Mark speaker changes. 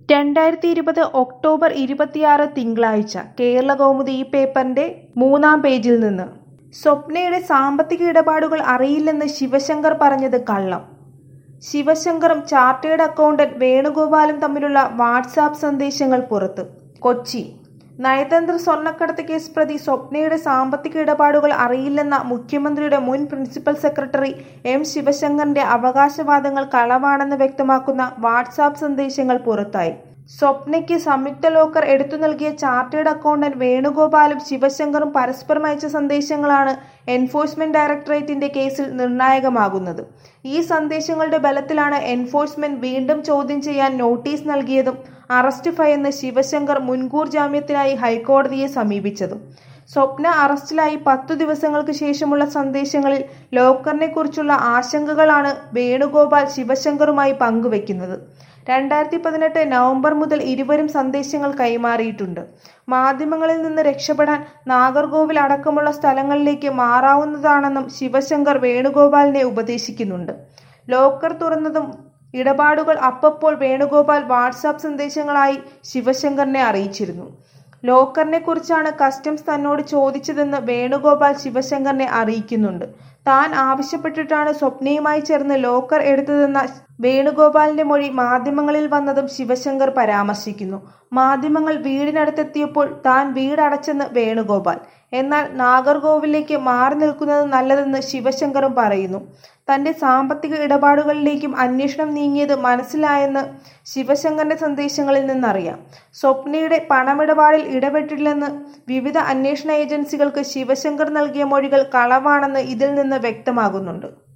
Speaker 1: രണ്ടായിരത്തി ഇരുപത് ഒക്ടോബർ ഇരുപത്തിയാറ് തിങ്കളാഴ്ച കേരളകൗമുദി ഈ പേപ്പറിന്റെ മൂന്നാം പേജിൽ നിന്ന് സ്വപ്നയുടെ സാമ്പത്തിക ഇടപാടുകൾ അറിയില്ലെന്ന് ശിവശങ്കർ പറഞ്ഞത് കള്ളം ശിവശങ്കറും ചാർട്ടേഡ് അക്കൗണ്ടന്റ് വേണുഗോപാലും തമ്മിലുള്ള വാട്സാപ്പ് സന്ദേശങ്ങൾ പുറത്ത് കൊച്ചി നയതന്ത്ര സ്വർണ്ണക്കടത്ത് കേസ് പ്രതി സ്വപ്നയുടെ സാമ്പത്തിക ഇടപാടുകൾ അറിയില്ലെന്ന മുഖ്യമന്ത്രിയുടെ മുൻ പ്രിൻസിപ്പൽ സെക്രട്ടറി എം ശിവശങ്കറിന്റെ അവകാശവാദങ്ങൾ കളവാണെന്ന് വ്യക്തമാക്കുന്ന വാട്സാപ്പ് സന്ദേശങ്ങൾ പുറത്തായി സ്വപ്നയ്ക്ക് സംയുക്ത ലോക്കർ എടുത്തു നൽകിയ ചാർട്ടേഡ് അക്കൗണ്ടന്റ് വേണുഗോപാലും ശിവശങ്കറും പരസ്പരം അയച്ച സന്ദേശങ്ങളാണ് എൻഫോഴ്സ്മെന്റ് ഡയറക്ടറേറ്റിന്റെ കേസിൽ നിർണായകമാകുന്നത് ഈ സന്ദേശങ്ങളുടെ ബലത്തിലാണ് എൻഫോഴ്സ്മെന്റ് വീണ്ടും ചോദ്യം ചെയ്യാൻ നോട്ടീസ് നൽകിയതും അറസ്റ്റ് ഭയന്ന് ശിവശങ്കർ മുൻകൂർ ജാമ്യത്തിനായി ഹൈക്കോടതിയെ സമീപിച്ചതും സ്വപ്ന അറസ്റ്റിലായി പത്തു ദിവസങ്ങൾക്ക് ശേഷമുള്ള സന്ദേശങ്ങളിൽ ലോക്കറിനെ കുറിച്ചുള്ള ആശങ്കകളാണ് വേണുഗോപാൽ ശിവശങ്കറുമായി പങ്കുവെക്കുന്നത് രണ്ടായിരത്തി പതിനെട്ട് നവംബർ മുതൽ ഇരുവരും സന്ദേശങ്ങൾ കൈമാറിയിട്ടുണ്ട് മാധ്യമങ്ങളിൽ നിന്ന് രക്ഷപ്പെടാൻ നാഗർകോവിൽ അടക്കമുള്ള സ്ഥലങ്ങളിലേക്ക് മാറാവുന്നതാണെന്നും ശിവശങ്കർ വേണുഗോപാലിനെ ഉപദേശിക്കുന്നുണ്ട് ലോക്കർ തുറന്നതും ഇടപാടുകൾ അപ്പപ്പോൾ വേണുഗോപാൽ വാട്സാപ്പ് സന്ദേശങ്ങളായി ശിവശങ്കറിനെ അറിയിച്ചിരുന്നു ലോക്കറിനെ കുറിച്ചാണ് കസ്റ്റംസ് തന്നോട് ചോദിച്ചതെന്ന് വേണുഗോപാൽ ശിവശങ്കറിനെ അറിയിക്കുന്നുണ്ട് താൻ ആവശ്യപ്പെട്ടിട്ടാണ് സ്വപ്നയുമായി ചേർന്ന് ലോക്കർ എടുത്തതെന്ന വേണുഗോപാലിന്റെ മൊഴി മാധ്യമങ്ങളിൽ വന്നതും ശിവശങ്കർ പരാമർശിക്കുന്നു മാധ്യമങ്ങൾ വീടിനടുത്തെത്തിയപ്പോൾ താൻ വീടടച്ചെന്ന് വേണുഗോപാൽ എന്നാൽ നാഗർകോവിലേക്ക് മാറി നിൽക്കുന്നത് നല്ലതെന്ന് ശിവശങ്കറും പറയുന്നു തന്റെ സാമ്പത്തിക ഇടപാടുകളിലേക്കും അന്വേഷണം നീങ്ങിയത് മനസ്സിലായെന്ന് ശിവശങ്കറിന്റെ സന്ദേശങ്ങളിൽ നിന്നറിയാം സ്വപ്നയുടെ പണമിടപാടിൽ ഇടപെട്ടില്ലെന്ന് വിവിധ അന്വേഷണ ഏജൻസികൾക്ക് ശിവശങ്കർ നൽകിയ മൊഴികൾ കളവാണെന്ന് ഇതിൽ നിന്ന് വ്യക്തമാകുന്നുണ്ട്